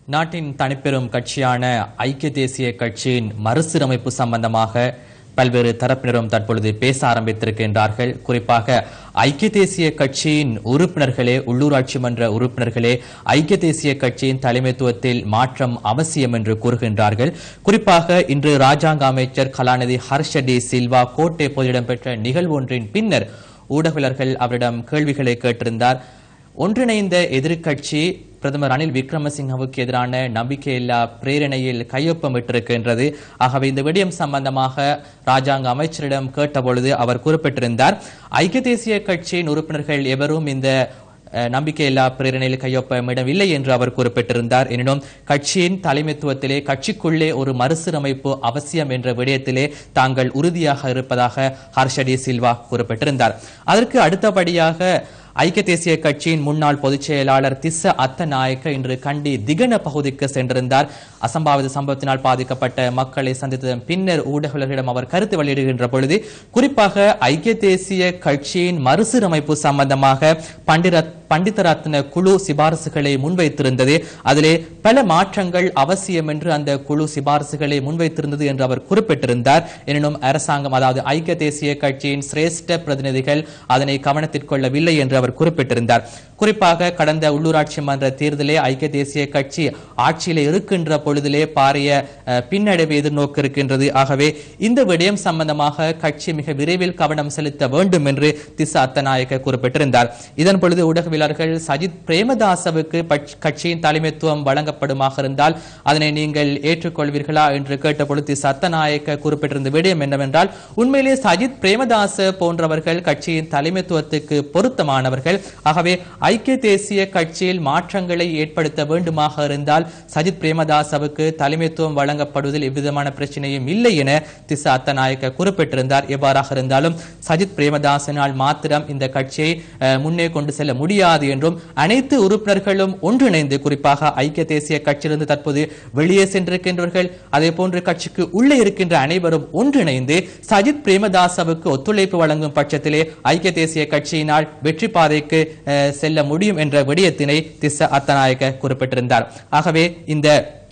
நாட்டின் தனிப்பெரும் கட்சியான ஐக்கிய தேசிய கட்சியின் மறுசீரமைப்பு சம்பந்தமாக பல்வேறு தரப்பினரும் தற்பொழுது பேச ஆரம்பித்திருக்கின்றார்கள் குறிப்பாக ஐக்கிய தேசிய கட்சியின் உறுப்பினர்களே உள்ளூராட்சி மன்ற உறுப்பினர்களே ஐக்கிய தேசிய கட்சியின் தலைமைத்துவத்தில் மாற்றம் அவசியம் என்று கூறுகின்றார்கள் குறிப்பாக இன்று ராஜாங்க அமைச்சர் கலாநிதி ஹர்ஷடி சில்வா கோட்டை பொது இடம்பெற்ற நிகழ்வு ஒன்றின் பின்னர் ஊடகவியலர்கள் அவரிடம் கேள்விகளை கேட்டிருந்தார் ஒன்றிணைந்த எதிர்க்கட்சி பிரதமர் ரணில் விக்ரமசிங்கவுக்கு எதிரான நம்பிக்கையில்லா பிரேரணையில் கையொப்பமிட்டிருக்கின்றது ஆகவே இந்த விடயம் சம்பந்தமாக ராஜாங்க அமைச்சரிடம் கேட்டபொழுது அவர் குறிப்பிட்டிருந்தார் ஐக்கிய தேசிய கட்சியின் உறுப்பினர்கள் எவரும் இந்த அஹ், நம்பிக்கையில்லா பிரேரணையில் கையொப்பமிடவில்லை என்று அவர் குறிப்பிட்டிருந்தார் எனினும் கட்சியின் தலைமைத்துவத்திலே கட்சிக்குள்ளே ஒரு மறுசீரமைப்பு அவசியம் என்ற விடயத்திலே தாங்கள் உறுதியாக இருப்பதாக ஹர்ஷடி சில்வா குறிப்பிட்டிருந்தார் அதற்கு அடுத்தபடியாக ஐக்கிய தேசிய கட்சியின் முன்னாள் பொதுச் செயலாளர் திஸ்ஸ அத்தநாயக்க இன்று கண்டி திகன பகுதிக்கு சென்றிருந்தார் அசம்பாவித சம்பவத்தினால் பாதிக்கப்பட்ட மக்களை சந்தித்ததன் பின்னர் ஊடகங்களிடம் அவர் கருத்து வெளியிடுகின்ற பொழுது குறிப்பாக ஐக்கிய தேசிய கட்சியின் மறுசீரமைப்பு சம்பந்தமாக பண்டிரத் பண்டிதரத்ன குழு சிபாரசுகளை முன்வைத்திருந்தது அதிலே பல மாற்றங்கள் அவசியம் என்று அந்த குழு சிபாரசுகளை முன்வைத்திருந்தது என்று அவர் குறிப்பிட்டிருந்தார் எனினும் அரசாங்கம் அதாவது ஐக்கிய தேசிய கட்சியின் சிரேஷ்ட பிரதிநிதிகள் அதனை கவனத்திற்கு கொள்ளவில்லை என்று அவர் குறிப்பிட்டிருந்தார் குறிப்பாக கடந்த உள்ளூராட்சி மன்ற தேர்தலே ஐக்கிய தேசிய கட்சி ஆட்சியிலே இருக்கின்ற பொழுதிலே பாரிய அஹ், பின்னடைவை எதிர்நோக்க இருக்கின்றது ஆகவே இந்த விடயம் சம்பந்தமாக கட்சி மிக விரைவில் கவனம் செலுத்த வேண்டும் என்று திசா அத்தநாயக்க குறிப்பிட்டிருந்தார் இதன் பொழுது ஊடகவியலாளர்கள் சஜித் பிரேமதாசவுக்கு பட்ச- கட்சியின் தலைமைத்துவம் வழங்கப்படுமாக இருந்தால் அதனை நீங்கள் ஏற்றுக்கொள்வீர்களா என்று கேட்டபொழுது திசா அத்தநாயக்க குறிப்பிட்டிருந்த விடயம் என்னவென்றால் உண்மையிலே சஜித் பிரேமதாச போன்றவர்கள் கட்சியின் தலைமைத்துவத்துக்கு பொருத்தமானவர்கள் ஆகவே ஐக்கிய தேசிய கட்சியில் மாற்றங்களை ஏற்படுத்த வேண்டுமாக இருந்தால் சஜித் பிரேமதாசவுக்கு தலைமைத்துவம் வழங்கப்படுவதில் எவ்விதமான பிரச்சனையும் இல்லை என திசா அத்தநாயக்க குறிப்பிட்டிருந்தார் எவ்வாறாக இருந்தாலும் சஜித் பிரேமதாசனால் மாத்திரம் இந்த கட்சியை அஹ், முன்னே கொண்டு செல்ல முடியாது என்றும் அனைத்து உறுப்பினர்களும் ஒன்றிணைந்து குறிப்பாக ஐக்கிய தேசிய கட்சியிலிருந்து தற்போது வெளியே சென்றிருக்கின்றவர்கள் அதே போன்று கட்சிக்கு உள்ளே இருக்கின்ற அனைவரும் ஒன்றிணைந்து சஜித் பிரேமதாசவுக்கு ஒத்துழைப்பு வழங்கும் பட்சத்திலே ஐக்கிய தேசிய கட்சியினால் வெற்றி பாதைக்கு அஹ், செல்ல முடியும் என்ற விடயத்தினை திஸ்ஸ அத்தநாயக்க குறிப்பிட்டிருந்தார் ஆகவே இந்த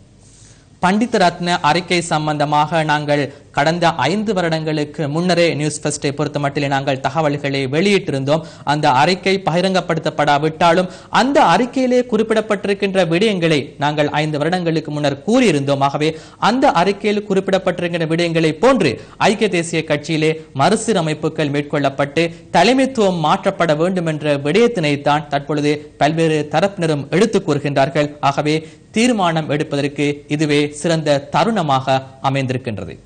பண்டித் ரத்ன அறிக்கை சம்பந்தமாக நாங்கள் கடந்த ஐந்து வருடங்களுக்கு முன்னரே நியூஸ் ஃபர்ஸ்டை பொறுத்த மட்டிலே நாங்கள் தகவல்களை வெளியிட்டிருந்தோம் அந்த அறிக்கை பகிரங்கப்படுத்தப்படாவிட்டாலும் அந்த அறிக்கையிலே குறிப்பிடப்பட்டிருக்கின்ற விடயங்களை நாங்கள் ஐந்து வருடங்களுக்கு முன்னர் கூறியிருந்தோம் ஆகவே அந்த அறிக்கையில் குறிப்பிடப்பட்டிருக்கின்ற விடயங்களை போன்று ஐக்கிய தேசிய கட்சியிலே மறுசீரமைப்புகள் மேற்கொள்ளப்பட்டு தலைமைத்துவம் மாற்றப்பட வேண்டும் என்ற விடயத்தினைத்தான் தற்பொழுது பல்வேறு தரப்பினரும் எடுத்துக் கூறுகின்றார்கள் ஆகவே தீர்மானம் எடுப்பதற்கு இதுவே சிறந்த தருணமாக அமைந்திருக்கின்றது